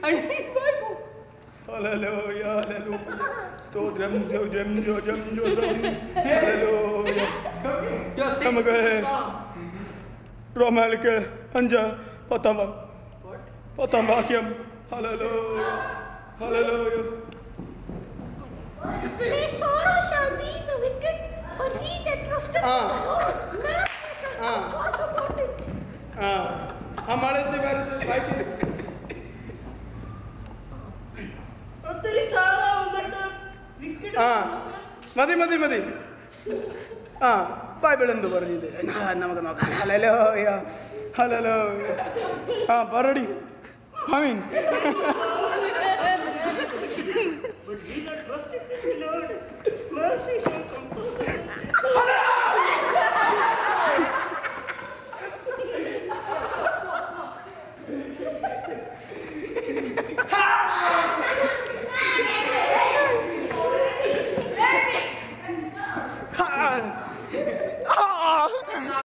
Hallelujah hallelujah സ്തോത്രം സ്തോത്രം സ്തോത്രം സ്തോത്രം ഹല്ലേലൂയ Yo, six നമുക്ക് songs. റോമാലിക്ക് അഞ്ച് പത്താം വാ- പത്താം വാക്യം ഹല്ലേലൂയ ഹല്ലേലൂയ May sorrow shall be the wicked, but he that trusteth Ah. in the Lord, nothing shall Ah. pass about it. ആ ആ മഴത്ത് വരുന്നത് വായിച്ചു ഒത്തിരി സാറാ വന്നിട്ട് wicked ആ മതി മതി മതി ആ ബൈബിൾ എന്ത് പറഞ്ഞത് ആ, നമുക്ക് നോക്കാം ഹലലോയ ഹലലോയ ആ പറടി ആമീൻ But he that trusteth in the Lord, mercy shall compass